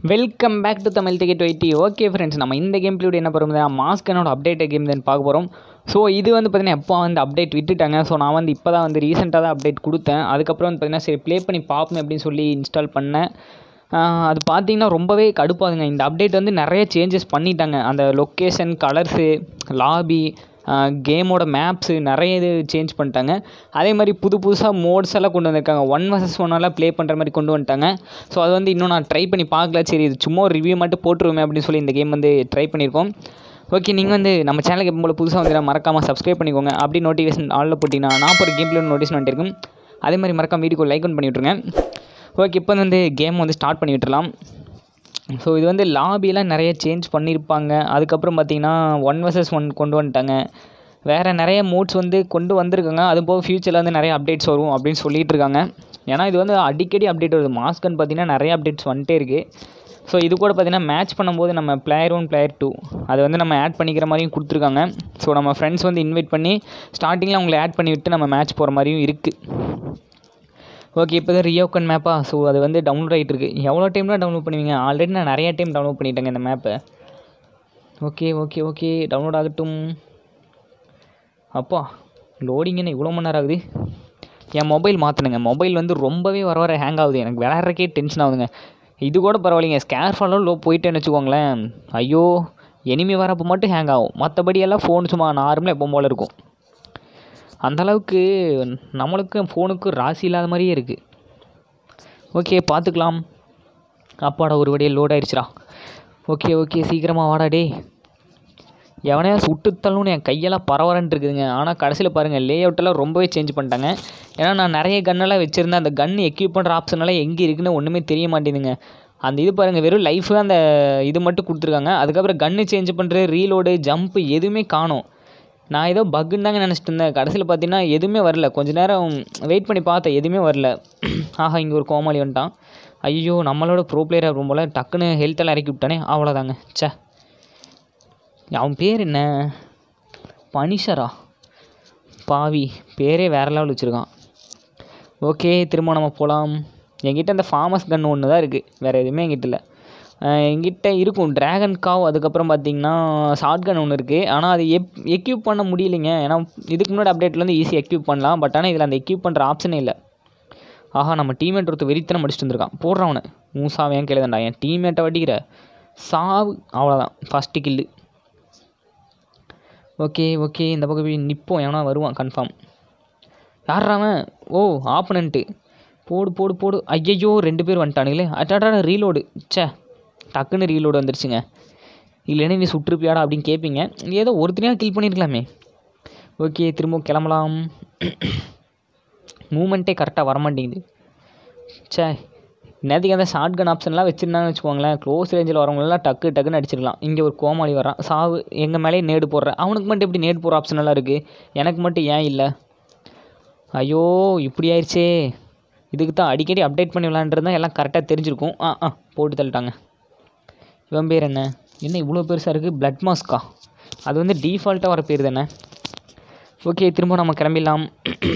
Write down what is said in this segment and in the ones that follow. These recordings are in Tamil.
welcome back to Tamil ticket YT okay friends நம்ம இந்த கேம் பிளேயோட என்ன போகிறோம் மாஸ்கனோட அப்டேட் கேம் தான் பார்க்க போகிறோம் ஸோ இது வந்து பார்த்தீங்கன்னா எப்போ வந்து அப்டேட் விட்டுட்டாங்க ஸோ நான் வந்து இப்போ தான் வந்து ரீசெண்டாக தான் அப்டேட் கொடுத்தேன் அதுக்கப்புறம் வந்து பார்த்தீங்கன்னா சரி ப்ளே பண்ணி பார்ப்போம் அப்படின்னு சொல்லி இன்ஸ்டால் பண்ணேன் ஆஹ் அது பார்த்தீங்கன்னா ரொம்பவே கடுப்பாகுதுங்க இந்த அப்டேட் வந்து நிறைய சேஞ்சஸ் பண்ணிட்டாங்க அந்த லொக்கேஷன் கலர்ஸு லாபி கேமோட மேப்ஸு நிறைய இது சேஞ்ச் பண்ணிட்டாங்க அதே மாதிரி புது புதுசாக மோட்ஸ் எல்லாம் கொண்டு வந்திருக்காங்க ஒன் வர்சஸ் ஒன்னெல்லாம் ப்ளே பண்ணுற மாதிரி கொண்டு வந்துட்டாங்க ஸோ அது வந்து இன்னும் நான் ட்ரை பண்ணி பார்க்கல சரி இது சும்மா ஒரு ரிவ்யூ மட்டும் போட்டுருவோமே அப்படின்னு சொல்லி இந்த கேம் வந்து ட்ரை பண்ணியிருக்கோம் ஓகே நீங்கள் வந்து நம்ம சேனலுக்கு எப்போ போல புதுசாக வந்து மறக்காமல் சப்ஸ்கிரைப் பண்ணிக்கோங்க அப்படி நோட்டிஃபிகேஷன் ஆளில் போட்டிங்கன்னா நான் ஒரு கேம் பிளே நோட்டீஸ் வந்துருக்கும் அதே மாதிரி மறக்காம வீடியோ லைக் பண்ணி விட்ருங்க ஓகே இப்போ வந்து கேம் வந்து ஸ்டார்ட் பண்ணி விட்டுறலாம் ஸோ இது வந்து லாபிலாம் நிறைய சேஞ்ச் பண்ணியிருப்பாங்க அதுக்கப்புறம் பார்த்தீங்கன்னா ஒன் வர்சஸ் ஒன் கொண்டு வந்துட்டாங்க வேறு நிறைய மோட்ஸ் வந்து கொண்டு வந்திருக்காங்க அது போக ஃப்யூச்சரில் வந்து நிறைய அப்டேட்ஸ் வரும் அப்படின்னு சொல்லிட்டு இருக்காங்க ஏன்னா இது வந்து அடிக்கடி அப்டேட் வருது மாஸ்கன் பார்த்தீங்கன்னா நிறைய அப்டேட்ஸ் வந்துட்டே இருக்குது ஸோ இது கூட பார்த்தீங்கன்னா மேட்ச் பண்ணும்போது நம்ம பிளேயர் ஒன் பிளேயர் டூ அதை வந்து நம்ம ஆட் பண்ணிக்கிற மாதிரியும் கொடுத்துருக்காங்க ஸோ நம்ம ஃப்ரெண்ட்ஸ் வந்து இன்வைட் பண்ணி ஸ்டார்டிங்கில் அவங்களை ஆட் பண்ணி விட்டு நம்ம மேட்ச் போகிற மாதிரியும் இருக்குது ஓகே இப்போ தான் ரியோக்கன் மேப்பா ஸோ அது வந்து டவுன்லோட் ஆகிட்டு இருக்கு எவ்வளோ டைம்லாம் டவுன்லோட் பண்ணுவீங்க ஆல்ரெடி நான் நிறைய டைம் டவுன்லோட் பண்ணிட்டேங்க இந்த மேப்பை ஓகே ஓகே ஓகே டவுன்லோட் ஆகட்டும் அப்பா லோடிங்கன்னு இவ்வளோ மணி நேரம் ஆகுது என் மொபைல் மாற்றணுங்க மொபைல் வந்து ரொம்பவே வர வர ஹேங் ஆகுது எனக்கு விளையாடுறக்கே டென்ஷன் ஆகுதுங்க இது கூட பரவாயில்லைங்க ஸ்கேர் ஃபாலும் லோ போயிட்டேன்னு வச்சுக்கோங்களேன் ஐயோ எனிமி வரப்போ மட்டும் ஹேங் ஆகும் மற்றபடி எல்லாம் ஃபோன் சும்மா நார்மலாக எப்போ போல் இருக்கும் அந்தளவுக்கு நம்மளுக்கு ஃபோனுக்கு ராசி இல்லாத மாதிரியே இருக்குது ஓகே பார்த்துக்கலாம் அப்பாடா ஒரு வழியாக லோட் ஆயிடுச்சுடா ஓகே ஓகே சீக்கிரமாக வாடா டே எவனையா சுட்டுத்தள்ளுன்னு என் கையெல்லாம் பரவரன்ட்டு இருக்குதுங்க ஆனால் கடைசியில் பாருங்கள் லே அவுட்டெல்லாம் ரொம்பவே சேஞ்ச் பண்ணிட்டாங்க ஏன்னா நான் நிறைய கன்னெல்லாம் வச்சுருந்தேன் அந்த கன் எக்யூப் பண்ணுற ஆப்ஷனெல்லாம் எங்கே இருக்குன்னு ஒன்றுமே தெரிய மாட்டேங்குதுங்க அந்த இது பாருங்கள் வெறும் லைஃபு அந்த இது மட்டும் கொடுத்துருக்காங்க அதுக்கப்புறம் கன்று சேஞ்ச் பண்ணுறது ரீலோடு ஜம்ப்பு எதுவுமே காணும் நான் ஏதோ பக்குன்னு தாங்க நினச்சிட்டு இருந்தேன் கடைசியில் பார்த்தீங்கன்னா எதுவுமே வரல கொஞ்ச நேரம் வெயிட் பண்ணி பார்த்தேன் எதுவுமே வரல ஆஹா இங்கே ஒரு கோமாளி வந்துட்டான் ஐயோ நம்மளோட ப்ரோ பிளேயராக ரொம்ப போல் டக்குன்னு ஹெல்த்தெல்லாம் இறக்கி விட்டானே அவ்வளோதாங்க ச்சே அவன் பேர் என்ன பனிஷரா பாவி பேரே வேற லெவல் வச்சுருக்கான் ஓகே திரும்ப நம்ம போகலாம் என்கிட்ட அந்த ஃபார்மஸ் கன் ஒன்று தான் இருக்குது வேறு எதுவுமே என்கிட்ட இல்லை அஹ் என்கிட்ட இருக்கும் ட்ராகன் காவ் அதுக்கப்புறம் பார்த்தீங்கன்னா ஷார்ட் கன் ஒன்று இருக்குது ஆனால் அது எப் எக்யூப் பண்ண முடியலைங்க ஏன்னா இதுக்கு முன்னாடி அப்டேட்டில் வந்து ஈஸி எக்யூப் பண்ணலாம் பட் ஆனால் இதில் அந்த எக்யூப் பண்ணுற ஆப்ஷனே இல்லை ஆஹா நம்ம டீம்மேட் ஒருத்தர் வெறித்தனம் முடிச்சுட்டு வந்திருக்கான் போடுறான் அவனை மூசாவை ஏன் கேளுதாண்டா என் டீம்மேட்டை வட்டிக்கிற சாவு அவ்வளோதான் ஃபஸ்ட்டு கில்லு ஓகே ஓகே இந்த பக்கம் போய் நிற்போம் எவனா வருவான் கன்ஃபார்ம் யார்ரா அவன் ஓ ஆப்பனண்ட்டு போடு போடு போடு ஐயையோ ரெண்டு பேர் வந்துட்டானுங்களே அட்டாடா ரீலோடு ச்சே டக்குன்னு ரீலோடு வந்துருச்சுங்க இல்லைன்னா நீ சுற்றுப்பியாடா அப்படின்னு கேட்பீங்க ஏதோ ஒருத்தனையாக கில் பண்ணியிருக்கலாமே ஓகே திரும்ப கிளம்பலாம் மூமெண்ட்டே கரெக்டாக வரமாட்டேங்குது ச்சே நேற்றுக்கு அந்த ஷார்ட் கன் ஆப்ஷன்லாம் வச்சுருந்தான்னு வச்சுக்கோங்களேன் க்ளோஸ் ரேஞ்சில் வரவங்களெல்லாம் டக்கு டக்குன்னு அடிச்சிடலாம் இங்கே ஒரு கோமாளி வரான் சாவு எங்கள் மேலேயே நேடு போடுறேன் அவனுக்கு மட்டும் எப்படி நேடு போடுற ஆப்ஷன் எல்லாம் இருக்குது எனக்கு மட்டும் ஏன் இல்லை ஐயோ இப்படி ஆயிடுச்சே இதுக்கு தான் அடிக்கடி அப்டேட் பண்ணி விளாண்டுருந்தா எல்லாம் கரெக்டாக தெரிஞ்சிருக்கும் ஆ ஆ போட்டு தள்ளிட்டாங்க இவன் பேர் என்ன என்ன இவ்வளோ பெருசாக இருக்குது பிளட் மாஸ்கா அது வந்து டீஃபால்ட்டாக வர பேர் தானே ஓகே திரும்ப நம்ம கிளம்பிடலாம்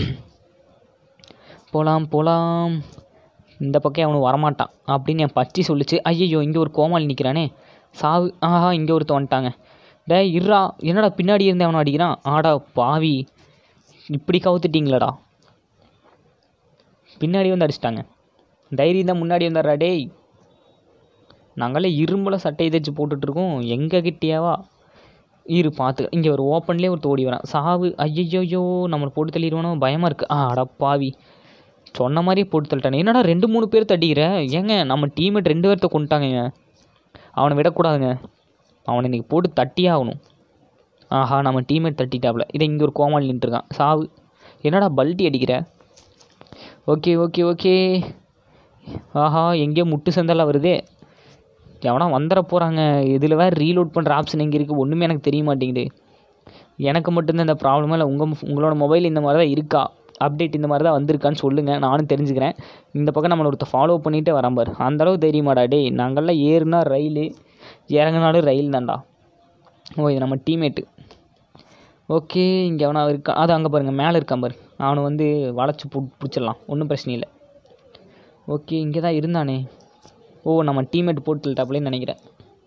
போகலாம் போகலாம் இந்த பக்கம் அவனு வரமாட்டான் அப்படின்னு என் பச்சி சொல்லிச்சு ஐயையோ இங்கே ஒரு கோமாளி நிற்கிறானே சாவு ஆஹா இங்கே ஒருத்தன் வந்துட்டாங்க டே இருறா என்னடா பின்னாடி இருந்து அவனை அடிக்கிறான் ஆடா பாவி இப்படி கவுத்துட்டீங்களடா பின்னாடி வந்து அடிச்சிட்டாங்க தைரியம் தான் முன்னாடி வந்தாரா டேய் நாங்களே இரும்பில் சட்டையை தைச்சு போட்டுட்ருக்கோம் எங்கள் கிட்டேயாவா இரு பார்த்து இங்கே ஒரு ஓப்பன்லேயே ஒரு ஓடி வரான் சாவு ஐயையோ நம்மளை போட்டு தள்ளிடுவானோ பயமாக இருக்குது ஆ அட பாவி சொன்ன மாதிரியே போட்டு தள்ளிட்டானே என்னடா ரெண்டு மூணு பேர் தட்டிக்கிற ஏங்க நம்ம டீமேட் ரெண்டு பேர்த்த கொண்டுட்டாங்கங்க அவனை விடக்கூடாதுங்க அவனை இன்றைக்கி போட்டு தட்டியே ஆகணும் ஆஹா நம்ம டீமேட் தட்டிட்டாப்ல இதை இங்கே ஒரு கோமாளி நின்றுருக்கான் சாவு என்னடா பல்ட்டி அடிக்கிற ஓகே ஓகே ஓகே ஆஹா எங்கேயோ முட்டு சந்தெல்லாம் வருதே எவனா வந்துட போகிறாங்க இதில் வேறு ரீலோட் பண்ணுற ஆப்ஷன் எங்கே இருக்குது ஒன்றுமே எனக்கு தெரிய மாட்டேங்குது எனக்கு மட்டும்தான் இந்த ப்ராப்ளமாக இல்லை உங்கள் உங்களோட மொபைல் இந்த மாதிரி தான் இருக்கா அப்டேட் இந்த மாதிரி தான் வந்திருக்கான்னு சொல்லுங்கள் நானும் தெரிஞ்சுக்கிறேன் இந்த பக்கம் நம்மளை ஒருத்தர் ஃபாலோ பண்ணிகிட்டே வரான் பாரு அந்தளவுக்கு தெரியுமாடா டேய் நாங்கள்லாம் ஏறுனா ரயில் இறங்குனாலும் ரயில் தான்டா ஓ இது நம்ம டீமேட்டு ஓகே இங்கே அவனா இருக்கான் அது அங்கே பாருங்கள் மேலே இருக்கான் பாரு அவனை வந்து வளைச்சி பு பிடிச்சிடலாம் ஒன்றும் பிரச்சனை இல்லை ஓகே இங்கே தான் இருந்தானே ஓ நம்ம டீம்மேட் போட்டு தள்ளிட்டாப்லேன்னு நினைக்கிறேன்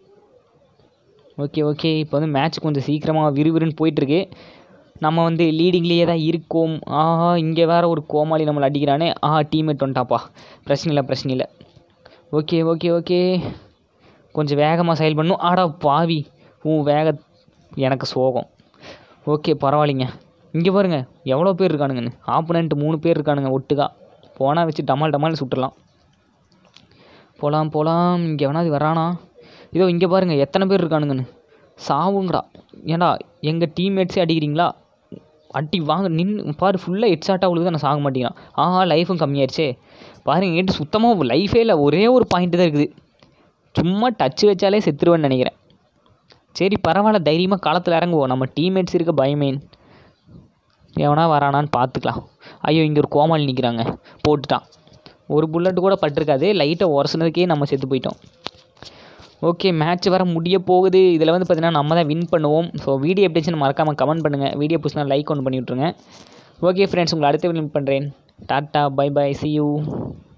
ஓகே ஓகே இப்போ வந்து மேட்ச் கொஞ்சம் சீக்கிரமாக விறுவிறுன்னு போயிட்டுருக்கு நம்ம வந்து லீடிங்லேயே தான் இருக்கோம் ஆஹா இங்கே வேற ஒரு கோமாளி நம்மளை அடிக்கிறானே ஆஹா டீம்மேட் வந்துட்டாப்பா பிரச்சனை இல்லை பிரச்சனை இல்லை ஓகே ஓகே ஓகே கொஞ்சம் வேகமாக செயல் பண்ணும் ஆடா பாவி உன் வேக எனக்கு சோகம் ஓகே பரவாயில்லைங்க இங்கே பாருங்க எவ்வளோ பேர் இருக்கானுங்கன்னு ஆப்போனண்ட் மூணு பேர் இருக்கானுங்க ஒட்டுக்கா போனால் வச்சு டமால் டமால் சுட்டுடலாம் போகலாம் போகலாம் இங்கே எவனாவது வரானா இதோ இங்கே பாருங்கள் எத்தனை பேர் இருக்கானுங்கன்னு சாவுங்கடா ஏன்டா எங்கள் டீம்மேட்ஸே அடிக்கிறீங்களா அடி வாங்க நின்று பாரு ஃபுல்லாக ஹெட்ஷாட்டாக உழுது நான் சாக மாட்டேங்கிறான் ஆஹா லைஃபும் கம்மியாயிருச்சே பாருங்க என்கிட்ட சுத்தமாக லைஃபே இல்லை ஒரே ஒரு பாயிண்ட் தான் இருக்குது சும்மா டச் வச்சாலே செத்துருவேன்னு நினைக்கிறேன் சரி பரவாயில்ல தைரியமாக களத்தில் இறங்குவோம் நம்ம டீம்மேட்ஸ் இருக்க பயமேன் எவனா வரானான்னு பார்த்துக்கலாம் ஐயோ இங்கே ஒரு கோமாளி நிற்கிறாங்க போட்டுட்டான் ஒரு புல்லட் கூட பட்டிருக்காது லைட்டாக உரசுனதுக்கே நம்ம செத்து போயிட்டோம் ஓகே மேட்ச் வர முடிய போகுது இதில் வந்து பார்த்தீங்கன்னா நம்ம தான் வின் பண்ணுவோம் ஸோ வீடியோ எப்படி இருந்துச்சுன்னு மறக்காமல் கமெண்ட் பண்ணுங்கள் வீடியோ பிடிச்சினா லைக் ஒன்று பண்ணி விட்ருங்க ஓகே ஃப்ரெண்ட்ஸ் உங்களை அடுத்த வின் பண்ணுறேன் tata bye bye see you